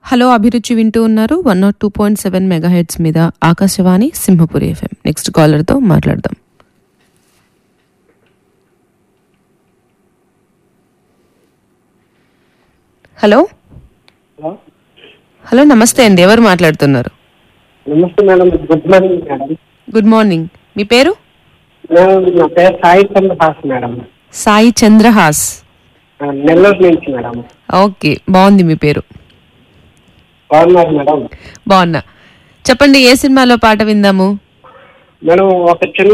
hello Abhiruchi వింటూ ఉన్నారు one not two point seven megahertz మీద ఆకాశవాణి సింహపురి ఎఫ్ఎం నెక్స్ట్ కాలర్తో మాట్లాడదాం హలో హలో హలో నమస్తే అండి ఎవరు మాట్లాడుతున్నారు నమస్తే madam good morning madam good morning మీ పేరు మేడం నా పేరు సాయి చంద్రహాస్ మేడం సాయి చంద్రహాస్ ఆ, నెల్లూరు నుంచి మేడం ఓకే బాగుంది మీ పేరు బాగున్నారు మేడం బాగున్నా చెప్పండి ఏ సినిమాలో పాట విందాము మేడం ఒక చిన్న